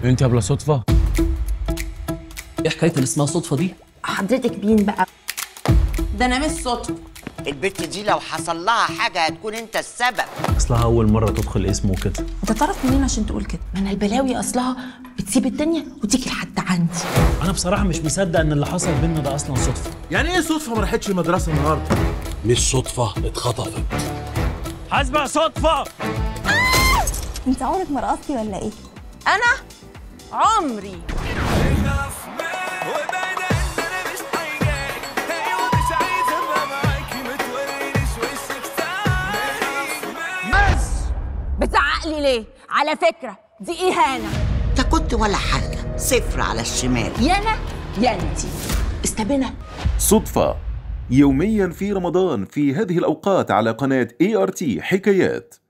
انت يا بلا صدفه ايه حكايه اللي اسمها صدفه دي حضرتك مين بقى ده انا مش صدفه البت دي لو حصل لها حاجة هتكون انت السبب اصلها اول مره تدخل اسمه كده انت تعرف منين عشان تقول كده ما انا البلاوي اصلها بتسيب الدنيا وتيجي لحد عندي انا بصراحه مش مصدق ان اللي حصل بينا ده اصلا صدفه يعني ايه صدفه ما راحتش المدرسه النهارده مش صدفه اتخطفت حاسبه صدفه انت عمرك ما رقصتي ولا ايه انا عمري بتزعق لي ليه على فكره دي اهانه انت كنت ولا حاجة صفر على الشمال يا انا يا انتي استبنا صدفة يوميا في رمضان في هذه الأوقات على قناة ART حكايات